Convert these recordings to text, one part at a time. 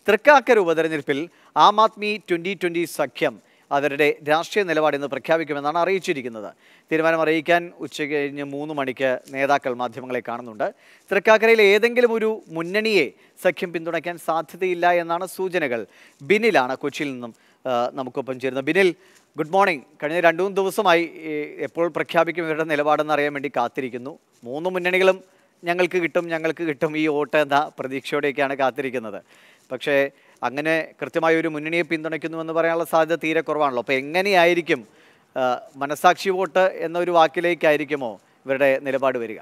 തൃക്കാക്കര ഉപതെരഞ്ഞെടുപ്പിൽ ആം Aadmi twenty twenty സഖ്യം അവരുടെ രാഷ്ട്രീയ നിലപാട് ഇന്ന് പ്രഖ്യാപിക്കുമെന്നാണ് അറിയിച്ചിരിക്കുന്നത് തീരുമാനം അറിയിക്കാൻ ഉച്ചയ്ക്ക് കഴിഞ്ഞ് മൂന്ന് മണിക്ക് നേതാക്കൾ മാധ്യമങ്ങളെ കാണുന്നുണ്ട് തൃക്കാക്കരയിലെ ഏതെങ്കിലും ഒരു മുന്നണിയെ സഖ്യം പിന്തുണയ്ക്കാൻ സാധ്യതയില്ല എന്നാണ് സൂചനകൾ ബിനിലാണ് കൊച്ചിയിൽ നിന്നും ആ, നമുക്കൊപ്പം ചേരുന്നത് ബിനിൽ ഗുഡ് മോർണിംഗ് കഴിഞ്ഞ രണ്ടു മൂന്ന് ദിവസമായി ഈ, എപ്പോൾ പ്രഖ്യാപിക്കും ഇവരുടെ നിലപാടെന്ന് അറിയാൻ വേണ്ടി കാത്തിരിക്കുന്നു മൂന്ന് മുന്നണികളും ഞങ്ങൾക്ക് കിട്ടും ഞങ്ങൾക്ക് കിട്ടും ഈ വോട്ട് എന്ന പ്രതീക്ഷയോടെയൊക്കെയാണ് കാത്തിരിക്കുന്നത് പക്ഷേ അങ്ങനെ കൃത്യമായ ഒരു മുന്നണിയെ പിന്തുണയ്ക്കുന്നുവെന്ന് പറയാനുള്ള സാധ്യത തീരെ കുറവാണല്ലോ അപ്പോൾ എങ്ങനെയായിരിക്കും ആ, മനസാക്ഷി വോട്ട് എന്നൊരു വാക്കിലേക്കായിരിക്കുമോ ഇവരുടെ നിലപാട് വരിക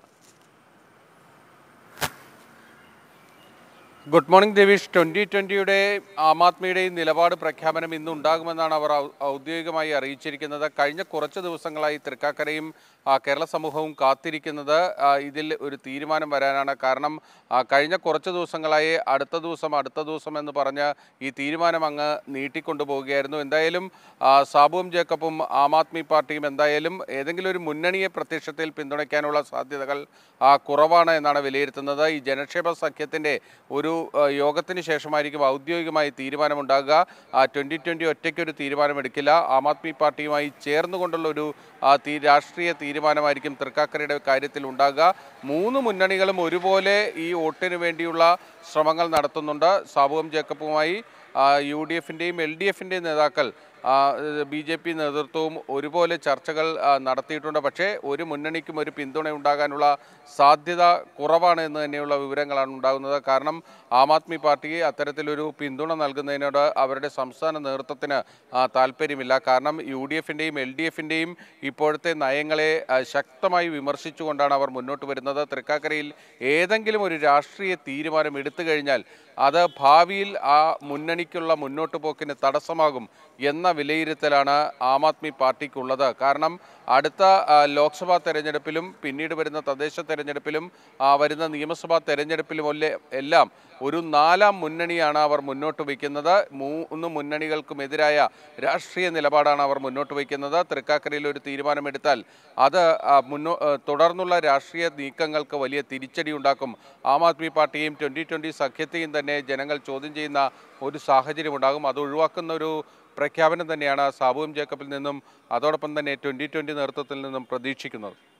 ഗുഡ് മോർണിംഗ് ദേവീഷ് ട്വൻ്റി ട്വൻ്റിയുടെ ആം ആദ്മിയുടെയും നിലപാട് പ്രഖ്യാപനം ഇന്ന് ഉണ്ടാകുമെന്നാണ് അവർ ഔ- ഔദ്യോഗികമായി അറിയിച്ചിരിക്കുന്നത് കഴിഞ്ഞ കുറച്ച് ദിവസങ്ങളായി തൃക്കാക്കരയും ആ, കേരള സമൂഹവും കാത്തിരിക്കുന്നത് ആ, ഇതിൽ ഒരു തീരുമാനം വരാനാണ് കാരണം ആ, കഴിഞ്ഞ കുറച്ച് ദിവസങ്ങളായി അടുത്ത ദിവസം അടുത്ത ദിവസം എന്ന് പറഞ്ഞ് ഈ തീരുമാനം അങ്ങ് നീട്ടിക്കൊണ്ടുപോവുകയായിരുന്നു എന്തായാലും ആ, സാബുവും ജേക്കബും ആം ആദ്മി പാർട്ടിയും എന്തായാലും ഏതെങ്കിലും ഒരു മുന്നണിയെ പ്രത്യക്ഷത്തിൽ പിന്തുണയ്ക്കാനുള്ള സാധ്യതകൾ ആ, കുറവാണ് എന്നാണ് വിലയിരുത്തുന്നത് ഈ ജനക്ഷേമ സഖ്യത്തിൻ്റെ ഒരു ആ, യോഗത്തിന് ശേഷമായിരിക്കും ഔദ്യോഗികമായി തീരുമാനമുണ്ടാകുക ട്വൻ്റി ട്വൻ്റി ഒറ്റയ്ക്കൊരു തീരുമാനമെടുക്കില്ല ആം ആദ്മി പാർട്ടിയുമായി ചേർന്നുകൊണ്ടുള്ള ഒരു ആ, തീ രാഷ്ട്രീയ തീരുമാനമായിരിക്കും തൃക്കാക്കരയുടെ കാര്യത്തിൽ ഉണ്ടാകുക മൂന്ന് മുന്നണികളും ഒരുപോലെ ഈ വോട്ടിന് വേണ്ടിയുള്ള ശ്രമങ്ങൾ നടത്തുന്നുണ്ട് സാബുവും ജേക്കബുമായി യു ഡി എഫിൻ്റെയും എൽ ഡി എഫിൻ്റെയും നേതാക്കൾ ബി ജെ പി നേതൃത്വവും ഒരുപോലെ ചർച്ചകൾ ആ, നടത്തിയിട്ടുണ്ട് പക്ഷേ ഒരു മുന്നണിക്കും ഒരു പിന്തുണ ഉണ്ടാകാനുള്ള സാധ്യത കുറവാണ് എന്ന് തന്നെയുള്ള വിവരങ്ങളാണ് ഉണ്ടാകുന്നത് കാരണം ആം ആദ്മി പാർട്ടിക്ക് അത്തരത്തിലൊരു പിന്തുണ നൽകുന്നതിനോട് അവരുടെ സംസ്ഥാന നേതൃത്വത്തിന് ആ, താല്പര്യമില്ല കാരണം യു ഡി എഫിൻ്റെയും എൽ ഡി എഫിൻ്റെയും ഇപ്പോഴത്തെ നയങ്ങളെ ആ, ശക്തമായി വിമർശിച്ചുകൊണ്ടാണ് അവർ മുന്നോട്ട് വരുന്നത് തൃക്കാക്കരയിൽ ഏതെങ്കിലും ഒരു രാഷ്ട്രീയ തീരുമാനം എടുത്തു കഴിഞ്ഞാൽ അത് ഭാവിയിൽ ആ മുന്നണിക്കുള്ള മുന്നോട്ട് പോക്കിന് തടസ്സമാകും എന്ന വിലയിരുത്തലാണ് ആം ആദ്മി പാർട്ടിക്കുള്ളത് കാരണം അടുത്ത ആ, ലോക്സഭാ തെരഞ്ഞെടുപ്പിലും പിന്നീട് വരുന്ന തദ്ദേശ തെരഞ്ഞെടുപ്പിലും ആ, വരുന്ന നിയമസഭാ തെരഞ്ഞെടുപ്പിലും ഒല്ലെ- എല്ലാം ഒരു നാലാം മുന്നണിയാണ് അവർ മുന്നോട്ട് വയ്ക്കുന്നത് മൂന്ന് മുന്നണികൾക്കുമെതിരായ രാഷ്ട്രീയ നിലപാടാണ് അവർ മുന്നോട്ട് വയ്ക്കുന്നത് തൃക്കാക്കരയിൽ ഒരു തീരുമാനമെടുത്താൽ അത് ആ, മുന്നോ ആ, തുടർന്നുള്ള രാഷ്ട്രീയ നീക്കങ്ങൾക്ക് വലിയ തിരിച്ചടി ഉണ്ടാക്കും ആം ആദ്മി പാർട്ടിയും ട്വൻ്റി ട്വൻ്റി സഖ്യത്തെയും തന്നെ ജനങ്ങൾ ചോദ്യം ചെയ്യുന്ന ഒരു സാഹചര്യം ഉണ്ടാകും അത് ഒഴിവാക്കുന്ന ഒരു പ്രഖ്യാപനം തന്നെയാണ് സാബുവും ജേക്കബിൽ നിന്നും അതോടൊപ്പം തന്നെ ട്വൻ്റി ട്വൻ്റി നേതൃത്വത്തിൽ നിന്നും പ്രതീക്ഷിക്കുന്നത്